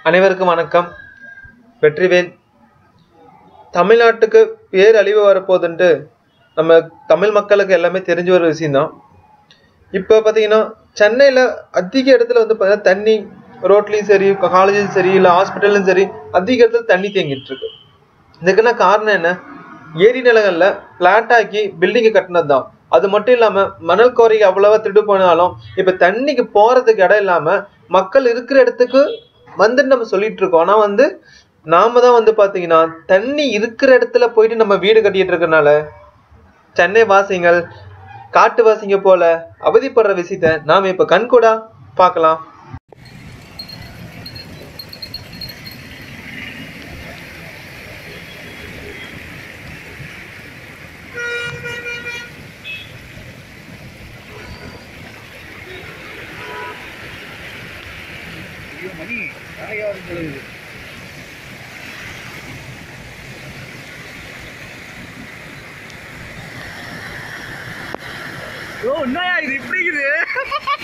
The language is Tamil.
அனைவருக்கும் வணக்கம் வெற்றிவேல் தமிழ்நாட்டுக்கு பேரழிவு வரப்போகுதுன்ட்டு நம்ம தமிழ் மக்களுக்கு எல்லாமே தெரிஞ்ச ஒரு விஷயம்தான் இப்போ பார்த்தீங்கன்னா சென்னையில் அதிக இடத்துல வந்து பார்த்தீங்கன்னா தண்ணி ரோட்லேயும் சரி காலேஜும் சரி இல்லை ஹாஸ்பிட்டலும் சரி அதிக இடத்துல தண்ணி தேங்கிட்டு இருக்கு இதுக்கெல்லாம் காரணம் என்ன ஏரி நிலங்களில் பிளாட் ஆக்கி பில்டிங்கை கட்டினது தான் அது மட்டும் இல்லாமல் மணல் கோரிக்கை அவ்வளவா திருடு போனாலும் இப்போ தண்ணிக்கு போகிறதுக்கு இடம் இல்லாமல் மக்கள் இருக்கிற இடத்துக்கு வந்துட்டு நம்ம சொல்லிட்டு இருக்கோம் ஆனால் வந்து நாம தான் வந்து பார்த்தீங்கன்னா தண்ணி இருக்கிற இடத்துல போயிட்டு நம்ம வீடு கட்டிட்டு இருக்கறனால சென்னை வாசிகள் காட்டு வாசிங்க போல அவதிப்படுற விஷயத்த நாம இப்ப கண்கூடா பார்க்கலாம் ஐயோ மணி நாளைக்கு பொழுது ஓ என்னயா இது இப்படி இருக்குது